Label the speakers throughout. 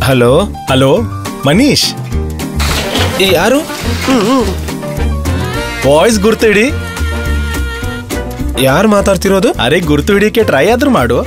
Speaker 1: Hello
Speaker 2: hello Manish
Speaker 1: ಯಾರು
Speaker 2: voice ಗುರ್ತು ಹಿಡಿ
Speaker 1: ಯಾರು ಮಾತಾಡ್ತಿರೋದು
Speaker 2: ಅರೆ ಗುರ್ತು ಹಿಡಿಯಕ್ಕೆ ಟ್ರೈ ಆದ್ರೂ ಮಾಡು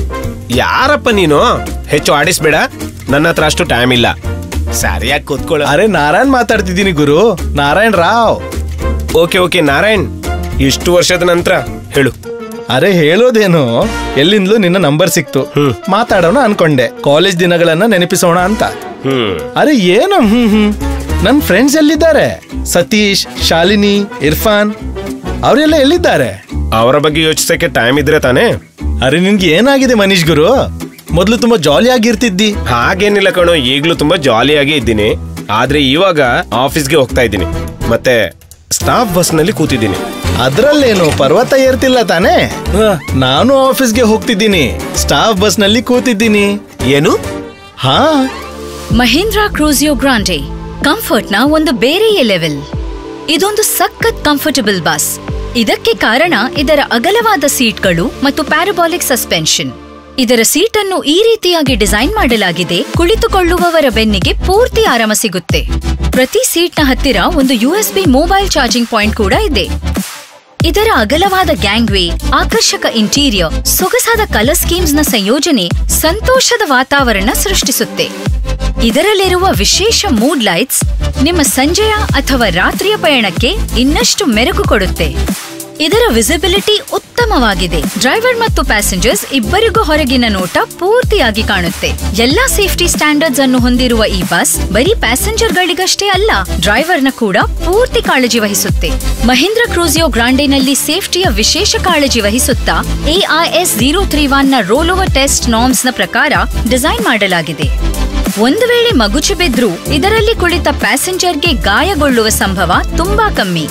Speaker 1: ಯಾರಪ್ಪ ನೀನು ಹೆಚ್ಚು ಆಡಿಸ್ಬೇಡ ನನ್ನ ಹತ್ರ ಅಷ್ಟು ಟೈಮ್ ಇಲ್ಲ ಸರಿಯಾಗಿ ಕೂತ್ಕೊಳ್ಳ
Speaker 2: ಅರೆ ನಾರಾಯಣ್ ಮಾತಾಡ್ತಿದ್ದೀನಿ ಗುರು ನಾರಾಯಣ್ ರಾವ್
Speaker 1: ಓಕೆ ಓಕೆ ನಾರಾಯಣ್ ಇಷ್ಟು ವರ್ಷದ ನಂತರ ಹೇಳು
Speaker 2: ಅರೆ ಹೇಳೋದೇನು ಎಲ್ಲಿಂದಲೂ ನಿನ್ನ ನಂಬರ್ ಸಿಕ್ತು
Speaker 1: ಹ್ಮ್.
Speaker 2: ಮಾತಾಡೋಣ ಅನ್ಕೊಂಡೆ ಕಾಲೇಜ್ ದಿನಗಳನ್ನ ನೆನಪಿಸೋಣ ಅಂತ
Speaker 1: ಹ್ಮ್
Speaker 2: ಅರೆ ಏನು ಹ್ಮ್ ಹ್ಮ್ ನನ್ ಫ್ರೆಂಡ್ಸ್ ಎಲ್ಲಿದ್ದಾರೆ ಸತೀಶ್ ಶಾಲಿನಿ ಇರ್ಫಾನ್ ಅವರೆಲ್ಲ ಎಲ್ಲಿದ್ದಾರೆ
Speaker 1: ಅವರ ಬಗ್ಗೆ ಯೋಚಿಸಕ್ಕೆ ಟೈಮ್ ಇದ್ರೆ ತಾನೇ
Speaker 2: ಅರೆ ನಿನ್ಗೆ ಏನಾಗಿದೆ ಮನೀಶ್ ಗುರು ಮೊದ್ಲು ತುಂಬಾ ಜಾಲಿ ಆಗಿರ್ತಿದ್ದಿ
Speaker 1: ಹಾಗೇನಿಲ್ಲ ಕಣೋ ಈಗ್ಲೂ ತುಂಬಾ ಜಾಲಿಯಾಗಿ ಇದ್ದೀನಿ ಆದ್ರೆ ಇವಾಗ ಆಫೀಸ್ಗೆ ಹೋಗ್ತಾ ಇದ್ದೀನಿ ಮತ್ತೆ ಸ್ಟಾಫ್ ಬಸ್ ನಲ್ಲಿ ಕೂತಿದ್ದೀನಿ
Speaker 2: ಅದ್ರಲ್ಲೇನು ಪರ್ವತ ಏರ್ತಿಲ್ಲ ತಾನೇ ನಾನು ಆಫೀಸ್ಗೆ ಹೋಗ್ತಿದ್ದೀನಿ ಸ್ಟಾಫ್ ಬಸ್ ನಲ್ಲಿ ಕೂತಿದ್ದೀನಿ
Speaker 1: ಏನು
Speaker 2: ಹಾ
Speaker 3: ಮಹೀಂದ್ರಾ ಕ್ರೂಸಿಯೋ ಗ್ರಾಂಡೆ ಕಂಫರ್ಟ್ನ ಒಂದು ಬೇರೆಯೇ ಲೆವೆಲ್ ಇದೊಂದು ಸಖತ್ ಕಂಫರ್ಟಬಲ್ ಬಸ್ ಇದಕ್ಕೆ ಕಾರಣ ಇದರ ಅಗಲವಾದ ಸೀಟ್ಗಳು ಮತ್ತು ಪ್ಯಾರಬಾಲಿಕ್ ಸಸ್ಪೆನ್ಷನ್ ಇದರ ಸೀಟನ್ನು ಈ ರೀತಿಯಾಗಿ ಡಿಸೈನ್ ಮಾಡಲಾಗಿದೆ ಕುಳಿತುಕೊಳ್ಳುವವರ ಬೆನ್ನಿಗೆ ಪೂರ್ತಿ ಆರಾಮ ಸಿಗುತ್ತೆ ಪ್ರತಿ ಸೀಟ್ನ ಹತ್ತಿರ ಒಂದು ಯುಎಸ್ಬಿ ಮೊಬೈಲ್ ಚಾರ್ಜಿಂಗ್ ಪಾಯಿಂಟ್ ಕೂಡ ಇದೆ ಇದರ ಅಗಲವಾದ ಗ್ಯಾಂಗ್ವೇ ಆಕರ್ಷಕ ಇಂಟೀರಿಯರ್ ಸೊಗಸಾದ ಕಲರ್ ಸ್ಕೀಮ್ಸ್ ನ ಸಂಯೋಜನೆ ಸಂತೋಷದ ವಾತಾವರಣ ಸೃಷ್ಟಿಸುತ್ತೆ ಇದರಲ್ಲಿರುವ ವಿಶೇಷ ಮೂಡ್ ಲೈಟ್ಸ್ ನಿಮ್ಮ ಸಂಜೆಯ ಅಥವಾ ರಾತ್ರಿಯ ಪಯಣಕ್ಕೆ ಇನ್ನಷ್ಟು ಮೆರುಗು ಕೊಡುತ್ತೆ ಇದರ ವಿಸಿಬಿಲಿಟಿ ಉತ್ತಮವಾಗಿದೆ ಡ್ರೈವರ್ ಮತ್ತು ಪ್ಯಾಸೆಂಜರ್ಸ್ ಇಬ್ಬರಿಗೂ ಹೊರಗಿನ ನೋಟ ಪೂರ್ತಿಯಾಗಿ ಕಾಣುತ್ತೆ ಎಲ್ಲಾ ಸೇಫ್ಟಿ ಸ್ಟ್ಯಾಂಡರ್ಡ್ಸ್ ಅನ್ನು ಹೊಂದಿರುವ ಈ ಬಸ್ ಬರೀ ಪ್ಯಾಸೆಂಜರ್ಗಳಿಗಷ್ಟೇ ಅಲ್ಲ ಡ್ರೈವರ್ನ ಕೂಡ ಪೂರ್ತಿ ಕಾಳಜಿ ವಹಿಸುತ್ತೆ ಮಹೀಂದ್ರ ಕ್ರೂಸಿಯೋ ಗ್ರಾಂಡೆನಲ್ಲಿ ಸೇಫ್ಟಿಯ ವಿಶೇಷ ಕಾಳಜಿ ವಹಿಸುತ್ತಾ ಎಐಎಸ್ ಜೀರೋ ತ್ರೀ ಒನ್ ನ ರೋಲ್ ಓವರ್ ಟೆಸ್ಟ್ ನಾರ್ಮ್ಸ್ ನ ಪ್ರಕಾರ ಡಿಸೈನ್ ಮಾಡಲಾಗಿದೆ ಒಂದು ವೇಳೆ ಮಗುಚಿ ಬಿದ್ರೂ ಇದರಲ್ಲಿ ಕುಳಿತ ಪ್ಯಾಸೆಂಜರ್ಗೆ ಗಾಯಗೊಳ್ಳುವ ಸಂಭವ ತುಂಬಾ ಕಮ್ಮಿ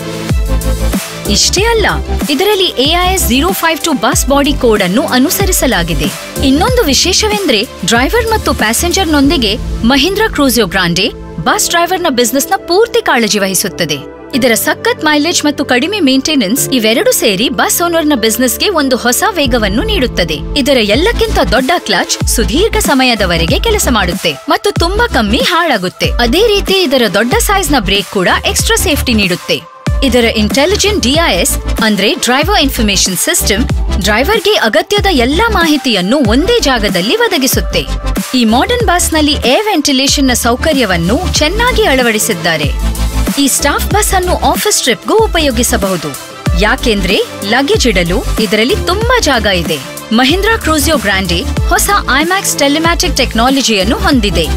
Speaker 3: ಇಷ್ಟೇ ಅಲ್ಲ ಇದರಲ್ಲಿ AIS zero five two bus body code ಅನ್ನು ಅನುಸರಿಸಲಾಗಿದೆ ಇನ್ನೊಂದು ವಿಶೇಷವೆಂದ್ರೆ ಡ್ರೈವರ್ ಮತ್ತು ಪ್ಯಾಸೆಂಜರ್ನೊಂದಿಗೆ ಮಹೀಂದ್ರ ಕ್ರೂಸಿಯೋ ಗ್ರಾಂಡೆ ಬಸ್ ಡ್ರೈವರ್ನ ಬಿಸ್ನೆಸ್ನ ಪೂರ್ತಿ ಕಾಳಜಿ ವಹಿಸುತ್ತದೆ ಇದರ ಸಖತ್ ಮೈಲೇಜ್ ಮತ್ತು ಕಡಿಮೆ ಮೇಂಟೆನೆನ್ಸ್ ಇವೆರಡು ಸೇರಿ ಬಸ್ ಓನರ್ನ ಬಿಸ್ನೆಸ್ಗೆ ಒಂದು ಹೊಸ ವೇಗವನ್ನು ನೀಡುತ್ತದೆ ಇದರ ಎಲ್ಲಕ್ಕಿಂತ ದೊಡ್ಡ ಕ್ಲಚ್ ಸುದೀರ್ಘ ಸಮಯದವರೆಗೆ ಕೆಲಸ ಮಾಡುತ್ತೆ ಮತ್ತು ತುಂಬಾ ಕಮ್ಮಿ ಹಾಳಾಗುತ್ತೆ ಅದೇ ರೀತಿ ಇದರ ದೊಡ್ಡ ಸೈಜ್ ನ ಬ್ರೇಕ್ ಕೂಡ ಎಕ್ಸ್ಟ್ರಾ ಸೇಫ್ಟಿ ನೀಡುತ್ತೆ ಇದರ ಇಂಟೆಲಿಜೆಂಟ್ ಡಿಐಎಸ್ ಅಂದ್ರೆ ಡ್ರೈವರ್ ಇನ್ಫಾರ್ಮೇಶನ್ ಸಿಸ್ಟಮ್ ಡ್ರೈವರ್ಗೆ ಅಗತ್ಯದ ಎಲ್ಲಾ ಮಾಹಿತಿಯನ್ನು ಒಂದೇ ಜಾಗದಲ್ಲಿ ಒದಗಿಸುತ್ತೆ ಈ ಮಾಡರ್ನ್ ಬಸ್ನಲ್ಲಿ ಏರ್ ವೆಂಟಿಲೇಷನ್ ನ ಸೌಕರ್ಯವನ್ನು ಚೆನ್ನಾಗಿ ಅಳವಡಿಸಿದ್ದಾರೆ ಈ ಸ್ಟಾಫ್ ಬಸ್ ಅನ್ನು ಆಫೀಸ್ ಟ್ರಿಪ್ಗೂ ಉಪಯೋಗಿಸಬಹುದು ಯಾಕೆಂದ್ರೆ ಲಗೇಜ್ ಇಡಲು ಇದರಲ್ಲಿ ತುಂಬಾ ಜಾಗ ಇದೆ ಮಹೀಂದ್ರಾ ಕ್ರೂಸಿಯೋ ಗ್ರಾಂಡೆ ಹೊಸ ಐಮ್ಯಾಕ್ಸ್ ಟೆಲಿಮ್ಯಾಟಿಕ್ ಟೆಕ್ನಾಲಜಿಯನ್ನು ಹೊಂದಿದೆ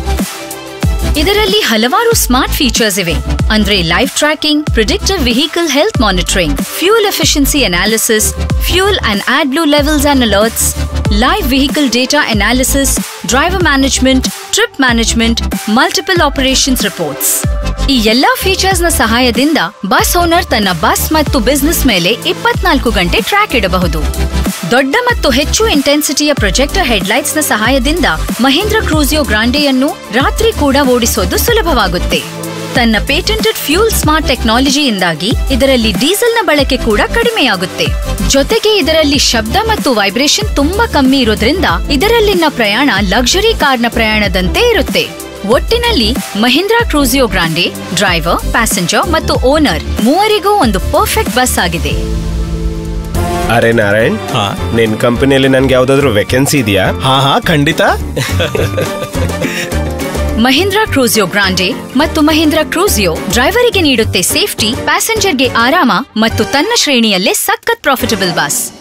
Speaker 3: ಇದರಲ್ಲಿ ಹಲವಾರು ಸ್ಮಾರ್ಟ್ ಫೀಚರ್ಸ್ ಇವೆ ಅಂದ್ರೆ live tracking predictive vehicle health monitoring fuel efficiency analysis fuel and AdBlue levels and alerts live vehicle data analysis driver management trip management multiple operations reports ಈ ಎಲ್ಲಾ features ನ ಸಹಾಯದಿಂದ bus owner ತನ್ನ bus ಮತ್ತು business ಮೇಲೆ ಇಪ್ಪತ್ನಾಲ್ಕು ಗಂಟೆ track ಇಡಬಹುದು ದೊಡ್ಡ ಮತ್ತು ಹೆಚ್ಚು ಇಂಟೆನ್ಸಿಟಿಯ ಪ್ರೊಜೆಕ್ಟರ್ ಹೆಡ್ಲೈಟ್ಸ್ ನ ಸಹಾಯದಿಂದ ಮಹೇಂದ್ರ ಕ್ರೂಸಿಯೋ ಗ್ರಾಂಡೆಯನ್ನು ರಾತ್ರಿ ಕೂಡ ಓಡಿಸೋದು ಸುಲಭವಾಗುತ್ತೆ ತನ್ನ ಪೇಟೆಂಟೆಡ್ ಫ್ಯೂಲ್ ಸ್ಮಾರ್ಟ್ ಟೆಕ್ನಾಲಜಿಯಿಂದಾಗಿ ಇದರಲ್ಲಿ ಡೀಸೆಲ್ನ ಬಳಕೆ ಕೂಡ ಕಡಿಮೆಯಾಗುತ್ತೆ ಜೊತೆಗೆ ಇದರಲ್ಲಿ ಶಬ್ದ ಮತ್ತು ವೈಬ್ರೇಷನ್ ತುಂಬಾ ಕಮ್ಮಿ ಇರೋದ್ರಿಂದ ಇದರಲ್ಲಿನ ಪ್ರಯಾಣ ಲಕ್ಸುರಿ ಕಾರ್ನ ಪ್ರಯಾಣದಂತೆ ಇರುತ್ತೆ ಒಟ್ಟಿನಲ್ಲಿ Mahindra Cruzio Grande driver passenger ಮತ್ತು ಓನರ್ ಮೂವರಿಗೂ ಒಂದು ಪರ್ಫೆಕ್ಟ್ ಬಸ್ ಆಗಿದೆ
Speaker 1: ಅರೆ ನಾರಾಯಣ್
Speaker 2: ಹಾ
Speaker 1: ನಿನ್ ಕಂಪನಿಯಲ್ಲಿ ನನ್ಗೆ ಯಾವ್ದಾದ್ರು ವೇಕೆನ್ಸಿ ಇದೆಯಾ
Speaker 2: ಹಾ ಹಾ ಖಂಡಿತ
Speaker 3: ಮಹೀಂದ್ರಾ ಕ್ರೂಸಿಯೋ ಗ್ರಾಂಡೆ ಮತ್ತು ಮಹೀಂದ್ರಾ ಕ್ರೂಸಿಯೋ ಡ್ರೈವರಿಗೆ ನೀಡುತ್ತೆ ಸೇಫ್ಟಿ ಪ್ಯಾಸೆಂಜರ್ಗೆ ಆರಾಮ ಮತ್ತು ತನ್ನ ಶ್ರೇಣಿಯಲ್ಲೇ ಸಖತ್ ಪ್ರಾಫಿಟಬಲ್ ಬಸ್